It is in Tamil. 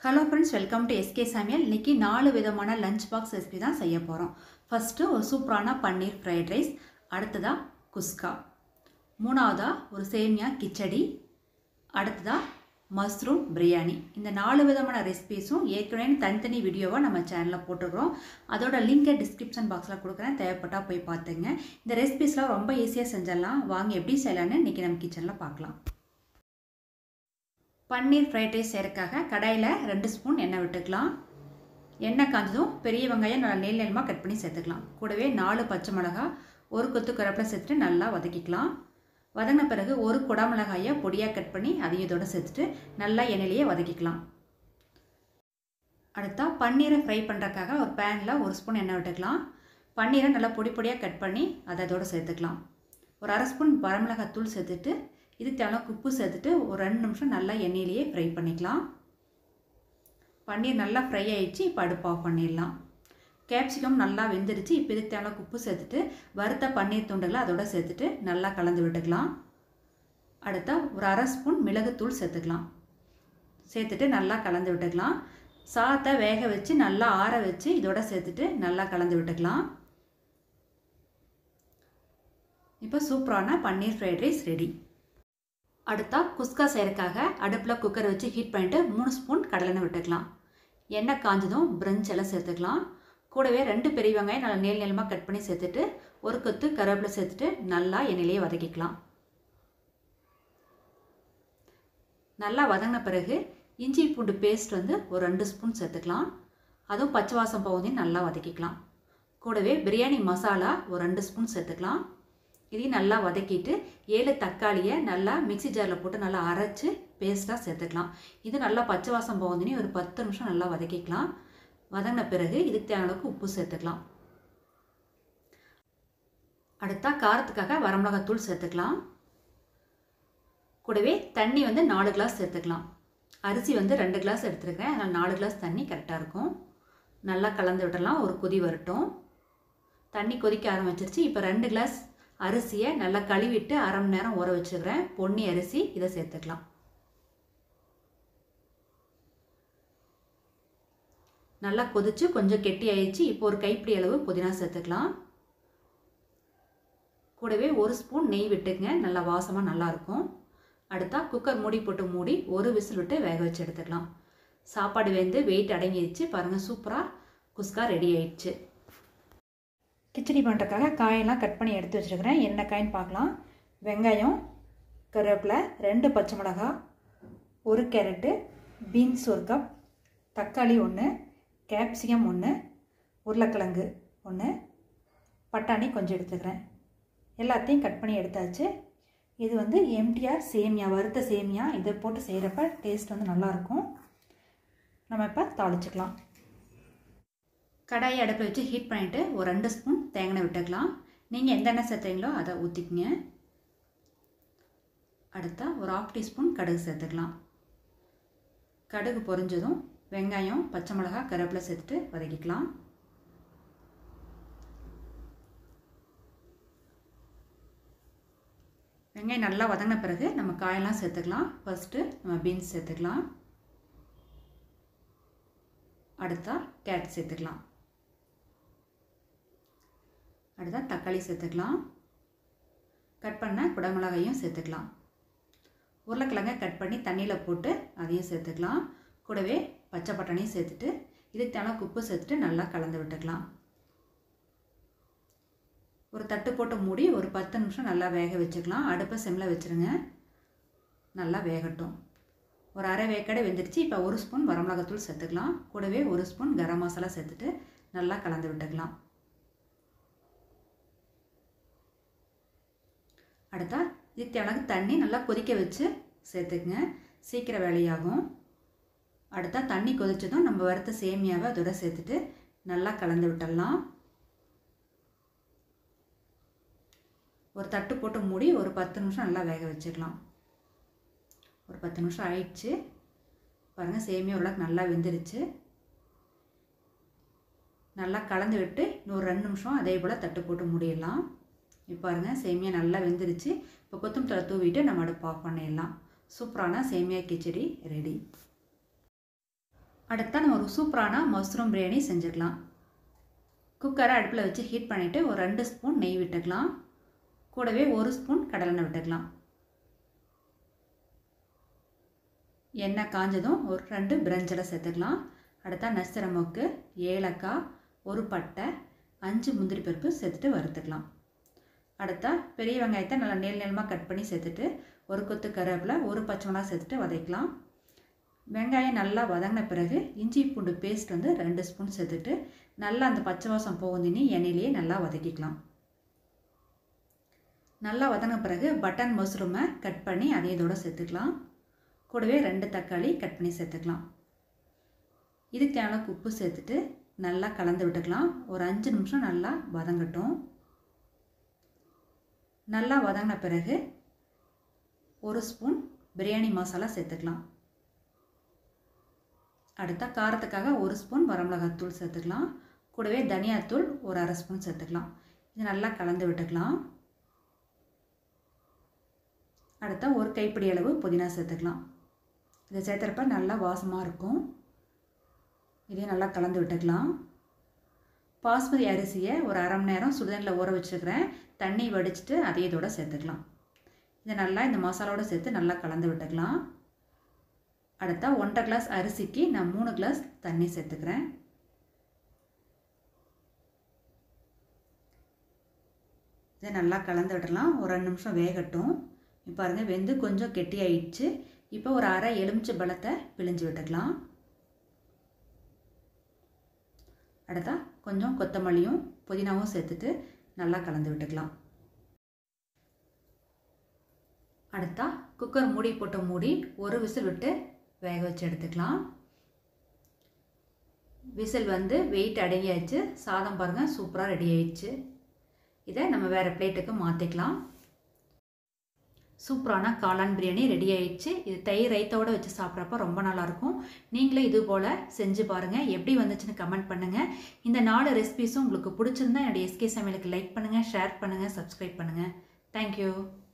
hello friends welcome to S K சமையல் இன்றைக்கி நாலு விதமான லஞ்ச் பாக்ஸ் ரெசிபி தான் செய்ய போகிறோம் ஃபஸ்ட்டு ஒரு சூப்பரான பன்னீர் ஃப்ரைட் ரைஸ் அடுத்ததாக குஸ்கா மூணாவதாக ஒரு சேமியா கிச்சடி அடுத்ததாக மஷ்ரூம் பிரியாணி இந்த நாலு விதமான ரெசிபீஸும் ஏற்கனவே தனித்தனி வீடியோவாக நம்ம சேனலில் போட்டுருக்குறோம் அதோட லிங்கை டிஸ்கிரிப்ஷன் பாக்ஸில் கொடுக்குறேன் தேவைப்பட்டால் போய் பார்த்துங்க இந்த ரெசிபீஸ்லாம் ரொம்ப ஈஸியாக செஞ்சிடலாம் வாங்க எப்படி செய்யலான்னு இன்றைக்கி நம்ம கிச்சனில் பார்க்கலாம் பன்னீர் ஃப்ரைட் ரைஸ் செய்கிறதுக்காக கடாயில் ரெண்டு ஸ்பூன் எண்ணெய் விட்டுக்கலாம் எண்ணெய் காஞ்சதும் பெரிய வெங்காயம் நல்லா நீள் நீளமாக கட் பண்ணி சேர்த்துக்கலாம் கூடவே நாலு பச்சை மிளகா ஒரு கொத்து கருவேப்பிலை சேர்த்துட்டு நல்லா வதக்கிக்கலாம் வதங்கின பிறகு ஒரு குடமிளகாயை பொடியாக கட் பண்ணி அதையும் இதோட சேர்த்துட்டு நல்லா எண்ணெயிலேயே வதக்கிக்கலாம் அடுத்தா பன்னீரை ஃப்ரை பண்ணுறதுக்காக ஒரு பேனில் ஒரு ஸ்பூன் எண்ணெய் விட்டுக்கலாம் பன்னீரை நல்லா பொடி பொடியாக கட் பண்ணி அதை அதோட சேர்த்துக்கலாம் ஒரு அரை ஸ்பூன் வரமிளகாய் தூள் சேர்த்துட்டு இதுக்கு தேவையான உப்பு சேர்த்துட்டு ஒரு ரெண்டு நிமிஷம் நல்லா எண்ணெயிலேயே ஃப்ரை பண்ணிக்கலாம் பன்னீர் நல்லா ஃப்ரை ஆகிடுச்சு இப்போ அடுப்பு ஆஃப் பண்ணிடலாம் கேப்சிகம் நல்லா வெந்துருச்சு இப்போ இதுக்கு தேவையான உப்பு சேர்த்துட்டு வறுத்த பன்னீர் துண்டுகளை அதோட சேர்த்துட்டு நல்லா கலந்து விட்டுக்கலாம் அடுத்தா ஒரு அரை ஸ்பூன் மிளகுத்தூள் சேர்த்துக்கலாம் சேர்த்துட்டு நல்லா கலந்து விட்டுக்கலாம் சாத்தை வேக வச்சு நல்லா ஆற வச்சு இதோட சேர்த்துட்டு நல்லா கலந்து விட்டுக்கலாம் இப்போ சூப்பரான பன்னீர் ஃப்ரைட் ரைஸ் ரெடி அடுத்தா குஸ்கா செய்கிறதுக்காக அடுப்பில் குக்கர் வச்சு ஹீட் பண்ணிட்டு மூணு ஸ்பூன் கடலெண்ணெய் விட்டுக்கலாம் எண்ணெய் காஞ்சதும் பிரெஞ்ச் எல்லாம் சேர்த்துக்கலாம் கூடவே ரெண்டு பெரிய வெங்காயம் நல்லா நீள் நீளமாக கட் பண்ணி சேர்த்துட்டு ஒரு கொத்து கருவேப்பிலை சேர்த்துட்டு நல்லா எண்ணெயிலேயே வதக்கிக்கலாம் நல்லா வதங்கின பிறகு இஞ்சி பூண்டு பேஸ்ட் வந்து ஒரு ரெண்டு ஸ்பூன் சேர்த்துக்கலாம் அதுவும் பச்சை வாசம் போகுதையும் நல்லா வதக்கிக்கலாம் கூடவே பிரியாணி மசாலா ஒரு ரெண்டு ஸ்பூன் சேர்த்துக்கலாம் இதையும் நல்லா வதக்கிட்டு ஏழு தக்காளியை நல்லா மிக்சி ஜாரில் போட்டு நல்லா அரைச்சி பேஸ்ட்டாக சேர்த்துக்கலாம் இது நல்லா பச்சை வாசம் போகுதுன்னு ஒரு பத்து நிமிஷம் நல்லா வதக்கிக்கலாம் வதங்கின பிறகு இதுக்கு தேவையான அளவுக்கு உப்பு சேர்த்துக்கலாம் அடுத்தா காரத்துக்காக வரமிளகாத்தூள் சேர்த்துக்கலாம் கூடவே தண்ணி வந்து நாலு கிளாஸ் சேர்த்துக்கலாம் அரிசி வந்து ரெண்டு கிளாஸ் எடுத்துருக்கேன் அதனால் நாலு கிளாஸ் தண்ணி கரெக்டாக இருக்கும் நல்லா கலந்து விடலாம் ஒரு கொதி வரட்டும் தண்ணி கொதிக்க ஆரம்பிச்சிருச்சு இப்போ ரெண்டு கிளாஸ் அரிசியை நல்லா கழுவிட்டு அரை மணி நேரம் ஊற வச்சுக்கிறேன் பொன்னி அரிசி இதை சேர்த்துக்கலாம் நல்லா கொதிச்சு கொஞ்சம் கெட்டி ஆயிடுச்சு இப்போ ஒரு கைப்பிடி அளவு புதினா சேர்த்துக்கலாம் கூடவே ஒரு ஸ்பூன் நெய் விட்டுக்குங்க நல்லா வாசமாக நல்லாயிருக்கும் அடுத்தா குக்கர் மூடி போட்டு மூடி ஒரு விசில் விட்டு வேக வச்சு எடுத்துக்கலாம் சாப்பாடு வெந்து வெயிட் அடங்கிடுச்சு பாருங்கள் சூப்பராக குஸ்கா ரெடி ஆயிடுச்சு கிச்சடி பண்ணுறதுக்காக காயெல்லாம் கட் பண்ணி எடுத்து வச்சுருக்கிறேன் என்ன காயின்னு பார்க்கலாம் வெங்காயம் கருவேப்பிலை ரெண்டு பச்சை மிளகா ஒரு கேரட்டு பீன்ஸ் ஒரு கப் தக்காளி ஒன்று கேப்சிகம் ஒன்று உருளைக்கிழங்கு ஒன்று பட்டாணி கொஞ்சம் எடுத்துக்கிறேன் எல்லாத்தையும் கட் பண்ணி எடுத்தாச்சு இது வந்து எம்டிஆர் சேமியா வறுத்த சேமியா இதை போட்டு செய்கிறப்ப டேஸ்ட் வந்து நல்லாயிருக்கும் நம்ம இப்போ தாளிச்சுக்கலாம் கடாயை அடுப்பில் வச்சு ஹீட் பண்ணிவிட்டு ஒரு ரெண்டு ஸ்பூன் தேங்காய் விட்டுக்கலாம் நீங்கள் எந்த எண்ணெய் சேர்த்துறீங்களோ அதை ஊற்றிக்கிங்க அடுத்தா ஒரு ஆஃப் டீஸ்பூன் கடுகு சேர்த்துக்கலாம் கடுகு பொரிஞ்சதும் வெங்காயம் பச்சை மிளகா கருவேப்பிலை சேர்த்துட்டு வதக்கிக்கலாம் வெங்காயம் நல்லா வதங்கின பிறகு நம்ம காயெல்லாம் சேர்த்துக்கலாம் ஃபஸ்ட்டு நம்ம பீன்ஸ் சேர்த்துக்கலாம் அடுத்தா கேரட் சேர்த்துக்கலாம் அடுத்தா தக்காளி சேர்த்துக்கலாம் கட் பண்ண குடமிளகாயும் சேர்த்துக்கலாம் உருளைக்கிழங்க கட் பண்ணி தண்ணியில் போட்டு அதையும் சேர்த்துக்கலாம் கூடவே பச்சை பட்டாணியும் சேர்த்துட்டு இதுக்கு தேவை உப்பு சேர்த்துட்டு நல்லா கலந்து விட்டுக்கலாம் ஒரு தட்டு போட்டு மூடி ஒரு பத்து நிமிஷம் நல்லா வேக வச்சுக்கலாம் அடுப்பை செம்மில் வச்சுருங்க நல்லா வேகட்டும் ஒரு அரை வேக்கடை வெந்துருச்சு இப்போ ஒரு ஸ்பூன் வரமிளகாத்தூள் சேர்த்துக்கலாம் கூடவே ஒரு ஸ்பூன் கரம் மசாலா சேர்த்துட்டு நல்லா கலந்து விட்டுக்கலாம் அடுத்தா இதுக்கு தேவையான தண்ணி நல்லா கொதிக்க வச்சு சேர்த்துக்குங்க சீக்கிரம் வேலையாகும் அடுத்தா தண்ணி கொதிச்சதும் நம்ம வறுத்த சேமியாவை அதோட சேர்த்துட்டு நல்லா கலந்து விட்டுடலாம் ஒரு தட்டு போட்டு மூடி ஒரு பத்து நிமிஷம் நல்லா வேக வச்சுக்கலாம் ஒரு பத்து நிமிஷம் ஆயிடுச்சு பாருங்கள் சேமியா ஓரளவுக்கு நல்லா வெந்துருச்சு நல்லா கலந்து விட்டு இன்னொரு ரெண்டு நிமிஷம் அதே போல் தட்டு போட்டு மூடிடலாம் இப்போ பாருங்கள் சேமியா நல்லா வெந்துருச்சு இப்போ கொத்தமல்லி தழை தூவிட்டு நம்ம அடுப்பு ஆஃப் பண்ணிடலாம் சூப்பரான சேமியா கிச்சடி ரெடி அடுத்தா நம்ம ஒரு சூப்பரான மஷ்ரூம் பிரியாணி செஞ்சுக்கலாம் குக்கரை அடுப்பில் வச்சு ஹீட் பண்ணிவிட்டு ஒரு ரெண்டு ஸ்பூன் நெய் விட்டுக்கலாம் கூடவே ஒரு ஸ்பூன் கடலெண்ணெய் விட்டுக்கலாம் எண்ணெய் காஞ்சதும் ஒரு ரெண்டு பிரஞ்சலை சேர்த்துக்கலாம் அடுத்தா நசுரமுக்கு ஏலக்காய் ஒரு பட்டை அஞ்சு முந்திரி பருப்பு சேர்த்துட்டு வறுத்துக்கலாம் அடுத்தா பெரிய வெங்காயத்தை நல்லா நீள் நீளமாக கட் பண்ணி சேர்த்துட்டு ஒரு கொத்து கருவேப்பிலை ஒரு பச்சை மிளகா சேர்த்துட்டு வதக்கலாம் வெங்காயம் நல்லா வதங்கின பிறகு இஞ்சி பூண்டு பேஸ்ட் வந்து ரெண்டு ஸ்பூன் சேர்த்துட்டு நல்லா அந்த பச்சை வாசம் போகுந்தினி எண்ணெயிலேயே நல்லா வதக்கிக்கலாம் நல்லா வதங்கின பிறகு பட்டன் மஷ்ரூமை கட் பண்ணி அதே இதோட சேர்த்துக்கலாம் கூடவே ரெண்டு தக்காளி கட் பண்ணி சேர்த்துக்கலாம் இதுக்கு தேவையான உப்பு சேர்த்துட்டு நல்லா கலந்து விட்டுக்கலாம் ஒரு அஞ்சு நிமிஷம் நல்லா வதங்கட்டும் நல்லா வதங்கின பிறகு ஒரு ஸ்பூன் பிரியாணி மசாலா சேர்த்துக்கலாம் அடுத்தா காரத்துக்காக ஒரு ஸ்பூன் வரமிளகாத்தூள் சேர்த்துக்கலாம் கூடவே தனியாத்தூள் ஒரு அரை ஸ்பூன் சேர்த்துக்கலாம் இது நல்லா கலந்து விட்டுக்கலாம் அடுத்தா ஒரு கைப்பிடி அளவு புதினா சேர்த்துக்கலாம் இதை சேர்த்துறப்ப நல்லா வாசமாக இருக்கும் இதையும் நல்லா கலந்து விட்டுக்கலாம் பாஸ்மதி அரிசியை ஒரு அரை மணி நேரம் சுடுதண்ணில் ஊற வச்சுருக்கிறேன் தண்ணி வடிச்சிட்டு அதே இதோட சேர்த்துக்கலாம் இதை நல்லா இந்த மசாலாவோட சேர்த்து நல்லா கலந்து விட்டுக்கலாம் அடுத்தா ஒன்றரை கிளாஸ் அரிசிக்கு நான் மூணு கிளாஸ் தண்ணி சேர்த்துக்கிறேன் இதை நல்லா கலந்து விடலாம் ஒரு ரெண்டு நிமிஷம் வேகட்டும் இப்போ பாருங்கள் வெந்து கொஞ்சம் கெட்டியாயிடுச்சு இப்போ ஒரு அரை எலுமிச்சை பழத்தை பிழிஞ்சு விட்டுக்கலாம் அடுத்தா கொஞ்சம் கொத்தமல்லியும் புதினாவும் சேர்த்துட்டு நல்லா கலந்து விட்டுக்கலாம் அடுத்தா குக்கர் மூடி போட்டு மூடி ஒரு விசில் விட்டு வேக வச்சு எடுத்துக்கலாம் விசில் வந்து வெயிட் அடங்கியாச்சு சாதம் பாருங்கள் சூப்பராக ரெடி ஆயிடுச்சு இதை நம்ம வேறு பிளேட்டுக்கு மாற்றிக்கலாம் சூப்பரான காளான் பிரியாணி ரெடி ஆயிடுச்சு இது தயிர் ரைத்தோடு வச்சு சாப்பிட்றப்ப ரொம்ப நல்லாயிருக்கும் நீங்களே இது போல் செஞ்சு பாருங்கள் எப்படி வந்துச்சுன்னு கமெண்ட் பண்ணுங்கள் இந்த நாலு ரெசிபிஸும் உங்களுக்கு பிடிச்சிருந்தா என்னுடைய எஸ்கே சமையலுக்கு லைக் பண்ணுங்கள் ஷேர் பண்ணுங்கள் சப்ஸ்கிரைப் பண்ணுங்கள் தேங்க்யூ